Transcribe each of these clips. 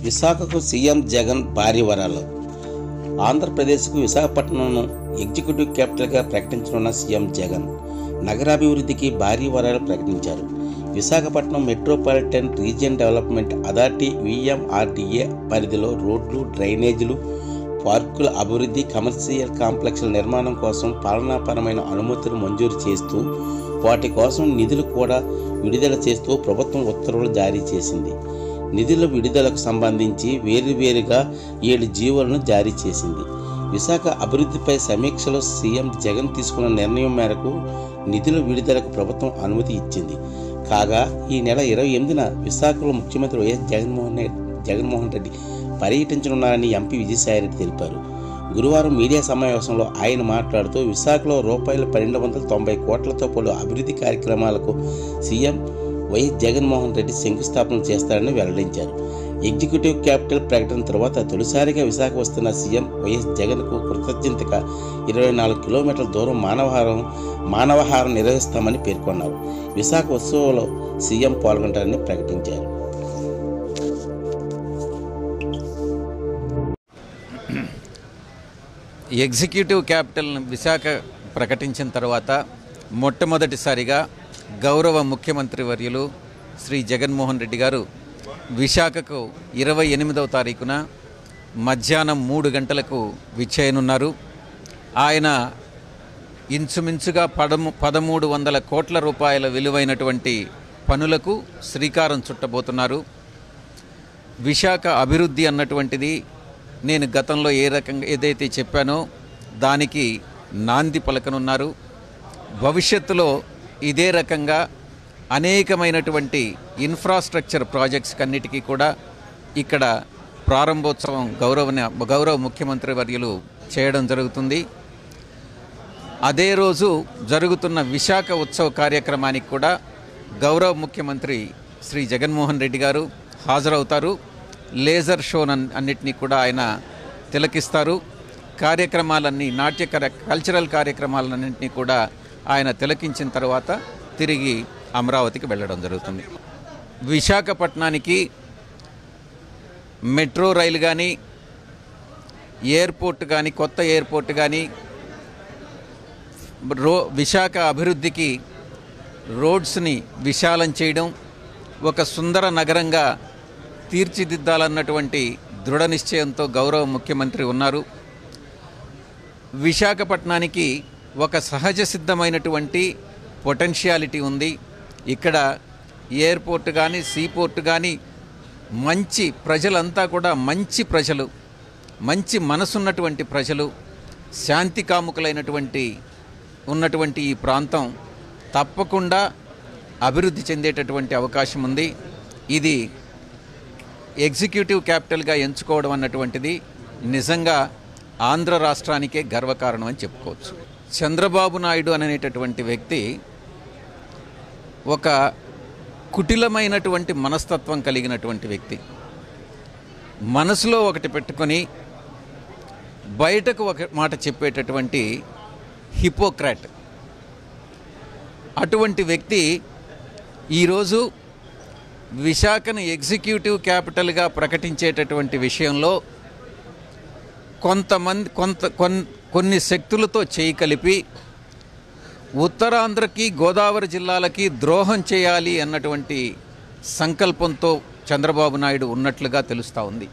విశాఖకు సీఎం జగన్ భారీ వరాలు ఆంధ్రప్రదేశ్కు విశాఖపట్నంను ఎగ్జిక్యూటివ్ క్యాపిటల్గా ప్రకటించనున్న సీఎం జగన్ నగరాభివృద్ధికి భారీ వరాలు ప్రకటించారు Visakhapatnam metropolitan region development authority VMRDA పరిధిలో రోడ్లు డ్రైనేజీలు పార్కుల అభివృద్ధి కమర్షియల్ కాంప్లెక్స్ల నిర్మాణం కోసం పాలనాపరమైన అనుమతులు మంజూరు చేస్తూ వాటి కోసం నిధులు కూడా విడుదల చేస్తూ ప్రభుత్వం ఉత్తర్వులు జారీ చేసింది నిధుల విడుదలకు సంబంధించి వేరువేరుగా ఏడు జీవోలను జారీ చేసింది విశాఖ అభివృద్ధిపై సమీక్షలో సీఎం జగన్ తీసుకున్న నిర్ణయం మేరకు నిధుల విడుదలకు ప్రభుత్వం అనుమతి ఇచ్చింది కాగా ఈ నెల ఇరవై ఎనిమిదిన విశాఖలో ముఖ్యమంత్రి వైఎస్ జగన్మోహన్ రెడ్డి జగన్మోహన్ రెడ్డి పర్యటించనున్నారని ఎంపీ విజయసాయిరెడ్డి తెలిపారు గురువారం మీడియా సమావేశంలో ఆయన మాట్లాడుతూ విశాఖలో రూపాయలు పన్నెండు వందల తొంభై కోట్లతో పలు అభివృద్ధి కార్యక్రమాలకు సీఎం వైఎస్ జగన్మోహన్ రెడ్డి శంకుస్థాపన చేస్తారని వెల్లడించారు ఎగ్జిక్యూటివ్ క్యాపిటల్ ప్రకటన తర్వాత తొలిసారిగా విశాఖ వస్తున్న సీఎం వైఎస్ జగన్కు కృతజ్ఞతగా ఇరవై నాలుగు కిలోమీటర్ల దూరం మానవహారం మానవహారం నిర్వహిస్తామని పేర్కొన్నారు విశాఖ ఉత్సవంలో సీఎం పాల్గొంటారని ప్రకటించారు ఎగ్జిక్యూటివ్ క్యాపిటల్ విశాఖ ప్రకటించిన తర్వాత మొట్టమొదటిసారిగా గౌరవ ముఖ్యమంత్రి వర్యులు శ్రీ జగన్మోహన్ రెడ్డి గారు విశాఖకు ఇరవై ఎనిమిదవ తారీఖున మధ్యాహ్నం మూడు గంటలకు విచ్చేయనున్నారు ఆయన ఇంచుమించుగా పదము పదమూడు వందల కోట్ల రూపాయల విలువైనటువంటి పనులకు శ్రీకారం చుట్టబోతున్నారు విశాఖ అభివృద్ధి అన్నటువంటిది నేను గతంలో ఏ రకంగా ఏదైతే చెప్పానో దానికి నాంది పలకనున్నారు భవిష్యత్తులో ఇదే రకంగా అనేకమైనటువంటి ఇన్ఫ్రాస్ట్రక్చర్ ప్రాజెక్ట్స్ కన్నిటికీ కూడా ఇక్కడ ప్రారంభోత్సవం గౌరవ గౌరవ ముఖ్యమంత్రి వర్యులు చేయడం జరుగుతుంది అదే రోజు జరుగుతున్న విశాఖ ఉత్సవ కార్యక్రమానికి కూడా గౌరవ ముఖ్యమంత్రి శ్రీ జగన్మోహన్ రెడ్డి గారు హాజరవుతారు లేజర్ షోన్ అన్నిటినీ కూడా ఆయన తిలకిస్తారు కార్యక్రమాలన్నీ నాట్య కర- కల్చరల్ కార్యక్రమాలన్నింటినీ కూడా ఆయన తిలకించిన తర్వాత తిరిగి అమరావతికి వెళ్ళడం జరుగుతుంది విశాఖపట్నానికి మెట్రో రైలు కానీ ఎయిర్పోర్ట్ కానీ కొత్త ఎయిర్పోర్ట్ కానీ రో విశాఖ అభివృద్ధికి రోడ్స్ని విశాలం చేయడం ఒక సుందర నగరంగా తీర్చిదిద్దాలన్నటువంటి దృఢ నిశ్చయంతో గౌరవ ముఖ్యమంత్రి ఉన్నారు విశాఖపట్నానికి ఒక సహజ సిద్ధమైనటువంటి పొటెన్షియాలిటీ ఉంది ఇక్కడ ఎయిర్పోర్ట్ కానీ సీపోర్ట్ కానీ మంచి ప్రజలంతా కూడా మంచి ప్రజలు మంచి మనసున్నటువంటి ప్రజలు శాంతి కాముకులైనటువంటి ఉన్నటువంటి ఈ ప్రాంతం తప్పకుండా అభివృద్ధి చెందేటటువంటి అవకాశం ఉంది ఇది ఎగ్జిక్యూటివ్ క్యాపిటల్గా ఎంచుకోవడం అన్నటువంటిది నిజంగా ఆంధ్ర రాష్ట్రానికే గర్వకారణం అని చెప్పుకోవచ్చు చంద్రబాబు నాయుడు అనేటటువంటి వ్యక్తి ఒక కుటిలమైనటువంటి మనస్తత్వం కలిగినటువంటి వ్యక్తి మనసులో ఒకటి పెట్టుకొని బయటకు ఒక మాట చెప్పేటటువంటి హిపోక్రాట్ అటువంటి వ్యక్తి ఈరోజు విశాఖను ఎగ్జిక్యూటివ్ క్యాపిటల్గా ప్రకటించేటటువంటి విషయంలో కొంతమంది కొంత కొన్- కొన్ని శక్తులతో చేయి కలిపి ఉత్తరాంధ్రకి గోదావరి జిల్లాలకి ద్రోహం చేయాలి అన్నటువంటి సంకల్పంతో చంద్రబాబు నాయుడు ఉన్నట్లుగా తెలుస్తూ ఉంది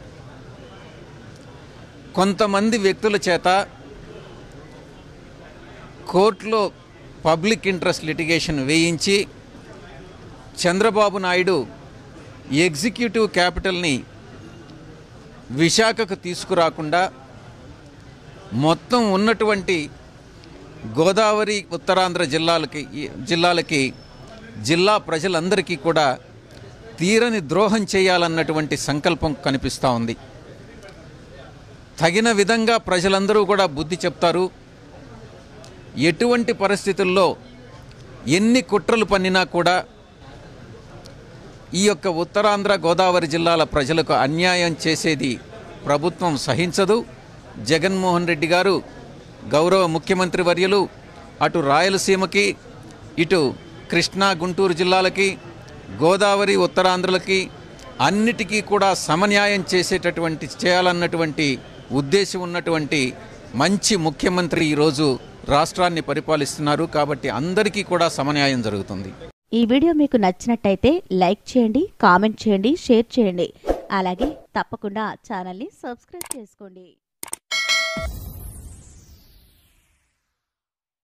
కొంతమంది వ్యక్తుల చేత కోర్టులో పబ్లిక్ ఇంట్రెస్ట్ లిటిగేషన్ వేయించి చంద్రబాబు నాయుడు ఎగ్జిక్యూటివ్ క్యాపిటల్ని విశాఖకు తీసుకురాకుండా మొత్తం ఉన్నటువంటి గోదావరి ఉత్తరాంధ్ర జిల్లాలకి జిల్లాలకి జిల్లా ప్రజలందరికీ కూడా తీరని ద్రోహం చేయాలన్నటువంటి సంకల్పం కనిపిస్తూ ఉంది తగిన విధంగా ప్రజలందరూ కూడా బుద్ధి చెప్తారు ఎటువంటి పరిస్థితుల్లో ఎన్ని కుట్రలు పన్నినా కూడా ఈ యొక్క ఉత్తరాంధ్ర గోదావరి జిల్లాల ప్రజలకు అన్యాయం చేసేది ప్రభుత్వం సహించదు జగన్మోహన్ రెడ్డి గారు గౌరవ ముఖ్యమంత్రి వర్యులు అటు రాయలసీమకి ఇటు కృష్ణా గుంటూరు జిల్లాలకి గోదావరి ఉత్తరాంధ్రలకి అన్నిటికీ కూడా సమన్యాయం చేసేటటువంటి చేయాలన్నటువంటి ఉద్దేశం ఉన్నటువంటి మంచి ముఖ్యమంత్రి ఈరోజు రాష్ట్రాన్ని పరిపాలిస్తున్నారు కాబట్టి అందరికీ కూడా సమన్యాయం జరుగుతుంది ఈ వీడియో మీకు నచ్చినట్టయితే లైక్ చేయండి కామెంట్ చేయండి షేర్ చేయండి అలాగే తప్పకుండా ఛానల్ని సబ్స్క్రైబ్ చేసుకోండి